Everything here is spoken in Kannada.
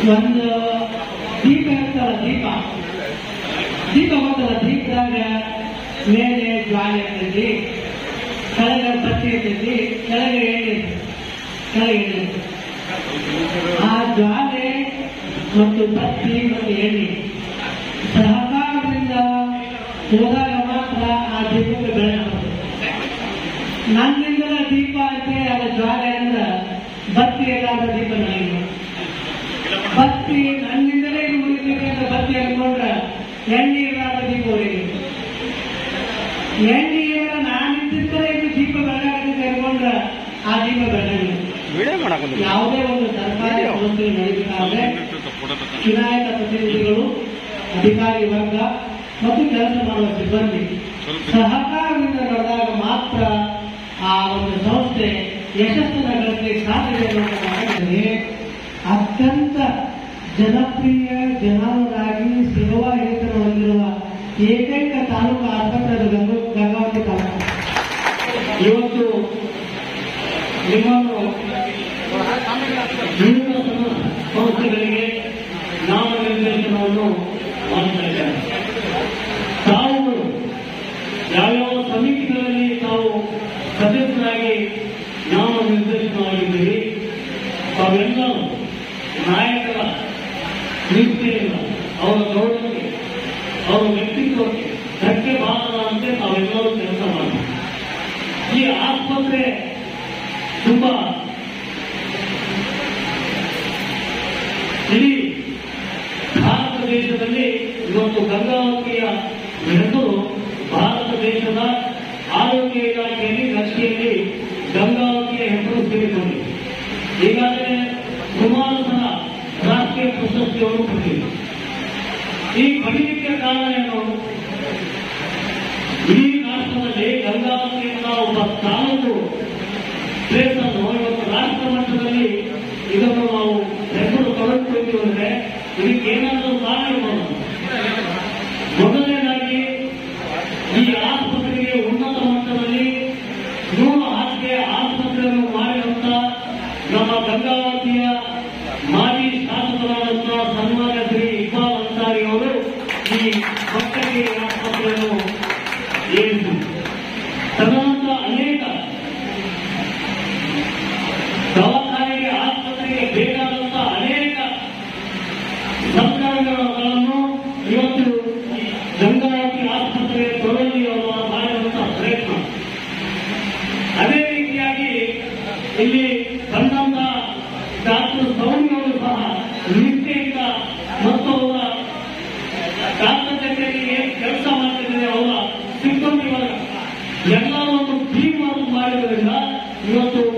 ಒಂದು ದೀಪ ಇರ್ತಲ್ಲ ದೀಪ ದೀಪ ಗೊತ್ತಲ್ಲ ದೀಪದಾಗ ಮೇಲೆ ಜ್ವಾಲೆ ಇರ್ತೈತಿ ಕೆಳಗೆ ಬತ್ತಿ ಇರ್ತೈತಿ ಕೆಳಗೆ ಎಣ್ಣೆ ಇರ್ತೈತಿ. ಕೆಳಗೆ ಎಣ್ಣೆ ಇರ್ತೈತಿ. ಆ ಜ್ವಾಲೆ ಮತ್ತು ಬತ್ತಿ ಮತ್ತು ಎಣ್ಣೆ ಸಹಕಾರದಿಂದ ಹೋದಾಗ ಮಾತ್ರ ಆ ದೀಪಕ್ಕೆ ಬೆಳಕು ಬರ್ತದೆ. ನನ್ನಿಂದಲ ದೀಪ ಐತೆ ಅದ ಜ್ವಾಲೆ ಅಂದ್ರೆ ಬತ್ತಿ ಎಲ್ಲಾದ ದೀಪ ನನಗೆ ಬತ್ತಿ ನನ್ನಿಂದಲೇ ಇದು ಉಳಿತೈತೆ ಅಂತ ಬತ್ತಿ ಅನ್ಕೊಂಡ್ರೆ ಎಣ್ಣೆ ಇಲ್ಲದ ದೀಪ ಉಳಿಬೇಕು ಎಣ್ಣೆ ಇಲ್ಲ ನಾನಿದ್ದರೆ ಇದು ದೀಪ ಬೆಳಗಾಗುತ್ತೆ ಅನ್ಕೊಂಡ್ರೆ ಆ ದೀಪ ಬೆಳಗಿಲ್ಲ ವಿಡಿಯೋ ಮಾಡಕ್ಕೆ ಯಾವುದೇ ಒಂದು ಸರ್ಕಾರಿ ಸಂಸ್ಥೆ ನಡೆಯಬೇಕಾದ್ರೆ ಚುನಾಯಿತ ಪ್ರತಿನಿಧಿಗಳು ಅಧಿಕಾರಿ ವರ್ಗ ಮತ್ತು ಕೆಲಸ ಮಾಡುವ ಸಿಬ್ಬಂದಿ ಸಹಕಾರದಿಂದ ನಡೆದಾಗ ಮಾತ್ರ ಆ ಒಂದು ಸಂಸ್ಥೆ ಯಶಸ್ಸನ್ನು ಗಳಿಸಲಿಕ್ಕೆ ಸಾಧ್ಯ ಅನ್ನೋದನ್ನಾಗಿದೆ ಅತ್ಯಂತ ಜನಪ್ರಿಯ ಜನಾನುರಾಗಿ ಸೇವಾ ಹಿರಿತನ ಹೊಂದಿರುವ ಏಕೈಕ ತಾಲೂಕು ಆಸ್ಪತ್ರೆ ಅದು ಗಂಗಾ ಗಂಗಾವತಿ ತಾಲೂಕು ಇವತ್ತು ನಿಮ್ಮನ್ನು ವಿವಿಧ ಸಂಸ್ಥೆಗಳಿಗೆ ನಾಮನಿರ್ದೇಶನವನ್ನು ಮಾಡ್ತಾ ಇದ್ದಾರೆ ತಾವು ಯಾವ್ಯಾವ ಸಮಿತಿಗಳಲ್ಲಿ ತಾವು ಸದಸ್ಯರಾಗಿ ನಾಮನಿರ್ದೇಶನವಾಗಿದ್ದೀರಿ ತಾವೆಲ್ಲ ನಾಯಕರ ನಿಷ್ಠೆಯಿಂದ ಅವರ ಗೌರವಕ್ಕೆ ಅವರ ವ್ಯಕ್ತಿತ್ವಕ್ಕೆ ಧಕ್ಕೆ ಬಾರದಂತೆ ತಾವೆಲ್ಲರೂ ಕೆಲಸ ಮಾಡಿ ಈ ಆಸ್ಪತ್ರೆ ತುಂಬಾ ಇಡೀ ಭಾರತ ದೇಶದಲ್ಲಿ ಇವತ್ತು ಗಂಗಾವತಿಯ ಹೆಸರು ಭಾರತ ದೇಶದ ಆರೋಗ್ಯ ಇಲಾಖೆಯಲ್ಲಿ ನಕ್ಷೆಯಲ್ಲಿ ಗಂಗಾವತಿಯ ಹೆಸರು ಸೇರಿಕೊಂಡಿದೆ ಈಗಾಗಲೇ ಸುಮಾರು ಸಲ ರಾಷ್ಟ್ರೀಯ ಪ್ರಶಸ್ತಿಯನ್ನು ಪಡೆದಿದೆ ಈ ಪಡೆಯಲಿಕ್ಕೆ ಕಾರಣ ಏನು ಇಡೀ ರಾಷ್ಟ್ರದಲ್ಲಿ ಗಂಗಾವತಿಯಿಂದ ಒಬ್ಬ ತಾಲೂಕು ಪ್ಲೇಸ್ ಅನ್ನು ಇವತ್ತು ರಾಷ್ಟ್ರ ಮಟ್ಟದಲ್ಲಿ ಇದನ್ನು ನಾವು ಹೆಸರು ತಗೊಳ್ಕೊಳ್ತೀವಿ ಅಂದ್ರೆ ಇದಕ್ಕೆ ಏನಾದರೂ ಕಾರಣ ಇರ್ಬೋದು ಮೊದಲನೇದಾಗಿ ಈ ಆಸ್ಪತ್ರೆಗೆ ಉನ್ನತ ಮಟ್ಟದಲ್ಲಿ ನೂರು ಹಾಸಿಗೆ ಆಸ್ಪತ್ರೆಯನ್ನು ಮಾಡಿದಂತ ನಮ್ಮ ಗಂಗಾವತಿಯ ಮಾಜಿ ಶಾಸಕರಾದಂತಹ ಸನ್ಮಾನ್ಯ ಶ್ರೀ ಇಕ್ಬಾಲ್ ಅನ್ಸಾರಿ ಅವರು ಈ ಮಕ್ಕಳಿಗೆ ಆಸ್ಪತ್ರೆಯನ್ನು ಏರಿಸಿದರು ತದನಂತರ ಅನೇಕ ದವಾಖಾನೆಗೆ ಆಸ್ಪತ್ರೆಗೆ ಬೇಕಾದಂತ ಅನೇಕ ಸರ್ಕಾರಗಳನ್ನು ಇವತ್ತು ಈ ಗಂಗಾವತಿ ಆಸ್ಪತ್ರೆ ತೊಡಲಿ ಅವರು ಮಾಡಿರುವಂತಹ ಪ್ರಯತ್ನ ಅದೇ ರೀತಿಯಾಗಿ ಇಲ್ಲಿ ಬಂದಂತ ಡಾಕ್ಟರ್ ಸೌಮ್ಯ ಅವರು ಸಹ ನಿಷ್ಠೆಯಿಂದ ಮತ್ತು ಅವರ ಡಾಕ್ಟರ್ ಜೊತೆಗೆ ಏನ್ ಕೆಲಸ ಮಾಡ್ತಿದ್ದಾರೆ ಅವರ ಸಿಬ್ಬಂದಿ ವರ್ಗ ಎಲ್ಲ ಒಂದು ಟೀಮ್ ವರ್ಕ್ ಮಾಡಿರೋದ್ರಿಂದ ಇವತ್ತು